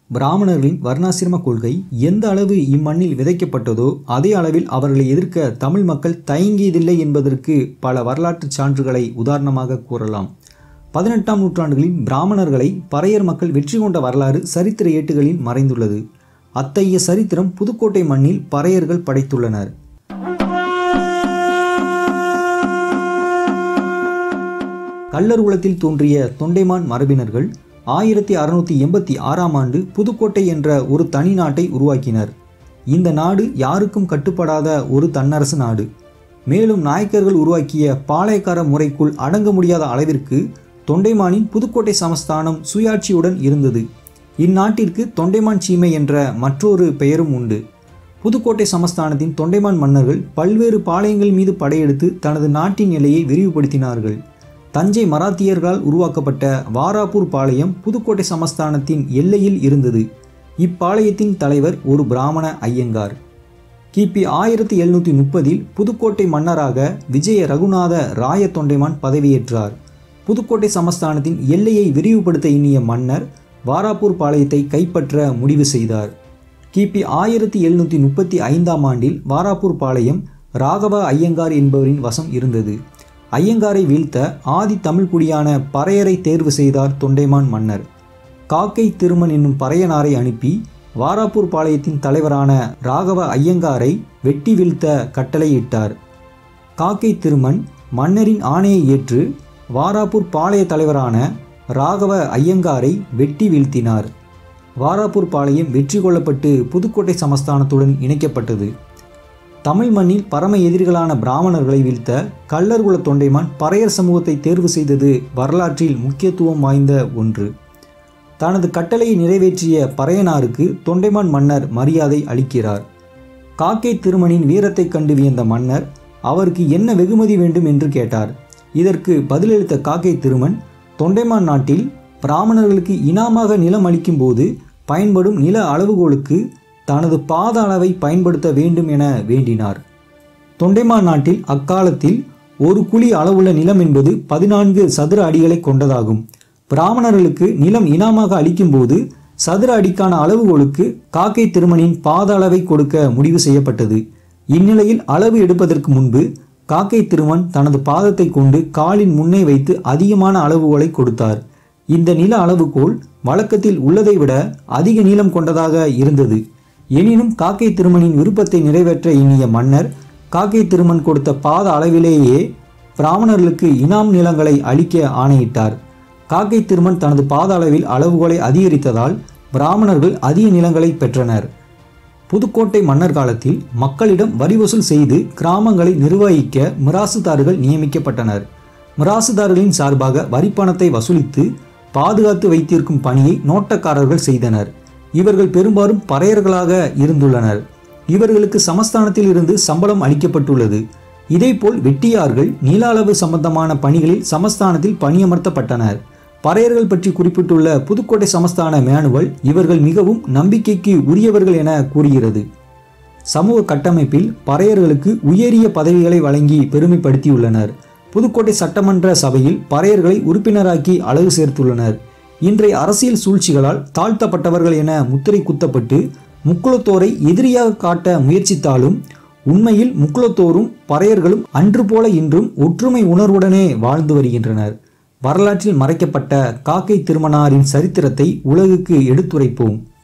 பிராமணர்களின் வர்ணாசிரம கொள்கை எந்த அளவு இம்மண்ணில் விதைக்கப்பட்டதோ அதே அளவில் அவர்களை எதிர்க்க தமிழ் மக்கள் தயங்கியதில்லை என்பதற்கு பல வரலாற்றுச் சான்றுகளை உதாரணமாக கூறலாம் பதினெட்டாம் நூற்றாண்டுகளில் பிராமணர்களை பறையர் மக்கள் வெற்றி கொண்ட வரலாறு சரித்திர ஏட்டுகளில் மறைந்துள்ளது அத்தகைய சரித்திரம் புதுக்கோட்டை மண்ணில் பறையர்கள் படைத்துள்ளனர் கள்ளர் குலத்தில் தோன்றிய தொண்டைமான் மரபினர்கள் ஆயிரத்தி அறுநூற்றி எண்பத்தி ஆறாம் ஆண்டு புதுக்கோட்டை என்ற ஒரு தனி நாட்டை உருவாக்கினர் இந்த நாடு யாருக்கும் கட்டுப்படாத ஒரு தன்னரசு நாடு மேலும் நாயக்கர்கள் உருவாக்கிய பாளையக்கார முறைக்குள் அடங்க முடியாத அளவிற்கு தொண்டைமானின் புதுக்கோட்டை சமஸ்தானம் சுயாட்சியுடன் இருந்தது இந்நாட்டிற்கு தொண்டைமான் சீமை என்ற மற்றொரு பெயரும் உண்டு புதுக்கோட்டை சமஸ்தானத்தின் தொண்டைமான் மன்னர்கள் பல்வேறு பாளையங்கள் மீது படையெடுத்து தனது நாட்டின் எல்லையை விரிவுபடுத்தினார்கள் தஞ்சை மராத்தியர்களால் உருவாக்கப்பட்ட வாராப்பூர் பாளையம் புதுக்கோட்டை சமஸ்தானத்தின் எல்லையில் இருந்தது இப்பாளையத்தின் தலைவர் ஒரு பிராமண ஐயங்கார் கிபி ஆயிரத்தி எழுநூற்றி முப்பதில் புதுக்கோட்டை மன்னராக விஜய ரகுநாத ராய தொண்டைமான் பதவியேற்றார் புதுக்கோட்டை சமஸ்தானத்தின் எல்லையை விரிவுபடுத்த எண்ணிய மன்னர் வாராப்பூர் பாளையத்தை கைப்பற்ற முடிவு செய்தார் கிபி ஆயிரத்தி எழுநூற்றி முப்பத்தி ஐந்தாம் ஆண்டில் வாராப்பூர் பாளையம் ராகவ ஐயங்கார் என்பவரின் வசம் இருந்தது ஐயங்காரை வீழ்த்த ஆதி தமிழ்குடியான பறையரை தேர்வு செய்தார் தொண்டைமான் மன்னர் காக்கை திருமன் என்னும் பறையனாரை அனுப்பி வாராப்பூர் பாளையத்தின் தலைவரான ராகவ ஐயங்காரை வெட்டி வீழ்த்த கட்டளையிட்டார் காக்கை திருமன் மன்னரின் ஆணையை ஏற்று வாராப்பூர் பாளைய தலைவரான ராகவ ஐயங்காரை வெட்டி வீழ்த்தினார் வாராப்பூர் பாளையம் வெற்றி கொள்ளப்பட்டு புதுக்கோட்டை சமஸ்தானத்துடன் இணைக்கப்பட்டது தமிழ் மண்ணில் பரம எதிரிகளான பிராமணர்களை வீழ்த்த கள்ளர்குல தொண்டைமான் பறையர் சமூகத்தை தேர்வு செய்தது வரலாற்றில் முக்கியத்துவம் வாய்ந்த ஒன்று தனது கட்டளையை நிறைவேற்றிய பறையனாருக்கு தொண்டைமான் மன்னர் மரியாதை அளிக்கிறார் காக்கை திருமணின் வீரத்தைக் கண்டு வியந்த மன்னர் அவருக்கு என்ன வெகுமதி வேண்டும் என்று கேட்டார் இதற்கு பதிலளித்த காக்கை திருமன் தொண்டைமான் நாட்டில் பிராமணர்களுக்கு இனாமாக நிலம் அளிக்கும்போது பயன்படும் நில அளவுகோலுக்கு தனது பாத அளவை பயன்படுத்த வேண்டும் என வேண்டினார் தொண்டைமான் நாட்டில் அக்காலத்தில் ஒரு குழி அளவுள்ள நிலம் என்பது பதினான்கு சதுர அடிகளை கொண்டதாகும் பிராமணர்களுக்கு நிலம் இனாமாக அளிக்கும்போது சதுர அடிக்கான அளவுகோலுக்கு காக்கை திருமணின் பாத அளவை கொடுக்க முடிவு செய்யப்பட்டது இந்நிலையில் அளவு எடுப்பதற்கு முன்பு காக்கை திருமன் தனது பாதத்தை கொண்டு காலின் முன்னே வைத்து அதிகமான அளவுகோலை கொடுத்தார் இந்த நில அளவுகோல் வழக்கத்தில் உள்ளதை விட அதிக நீளம் கொண்டதாக இருந்தது எனினும் காக்கை திருமணின் விருப்பத்தை நிறைவேற்ற எண்ணிய மன்னர் காக்கை திருமன் கொடுத்த பாத அளவிலேயே பிராமணர்களுக்கு இனாம் நிலங்களை அளிக்க ஆணையிட்டார் காக்கை திருமன் தனது பாத அளவில் அளவுகோலை அதிகரித்ததால் பிராமணர்கள் அதிக நிலங்களை பெற்றனர் புதுக்கோட்டை மன்னர் காலத்தில் மக்களிடம் வரி வசூல் செய்து கிராமங்களை நிர்வகிக்க மிராசுதார்கள் நியமிக்கப்பட்டனர் மிராசுதார்களின் சார்பாக வரிப்பணத்தை வசூலித்து பாதுகாத்து வைத்திருக்கும் பணியை நோட்டக்காரர்கள் செய்தனர் இவர்கள் பெரும்பாலும் பறையர்களாக இருந்துள்ளனர் இவர்களுக்கு சமஸ்தானத்தில் இருந்து சம்பளம் அளிக்கப்பட்டுள்ளது இதேபோல் வெட்டியார்கள் நில அளவு சம்பந்தமான பணிகளில் சமஸ்தானத்தில் பணியமர்த்தப்பட்டனர் பறையர்கள் பற்றி குறிப்பிட்டுள்ள புதுக்கோட்டை சமஸ்தான மேனுவல் இவர்கள் மிகவும் நம்பிக்கைக்கு உரியவர்கள் என கூறுகிறது சமூக கட்டமைப்பில் பறையர்களுக்கு உயரிய பதவிகளை வழங்கி பெருமைப்படுத்தியுள்ளனர் புதுக்கோட்டை சட்டமன்ற சபையில் பறையர்களை உறுப்பினராக்கி அழகு சேர்த்துள்ளனர் இன்றைய அரசியல் சூழ்ச்சிகளால் தாழ்த்தப்பட்டவர்கள் என முத்திரை குத்தப்பட்டு முக்குளத்தோரை எதிரியாக காட்ட முயற்சித்தாலும் உண்மையில் முக்குளத்தோரும் பறையர்களும் அன்று போல இன்றும் ஒற்றுமை உணர்வுடனே வாழ்ந்து வருகின்றனர் வரலாற்றில் மறைக்கப்பட்ட காக்கை திருமணாரின் சரித்திரத்தை உலகுக்கு எடுத்துரைப்போம்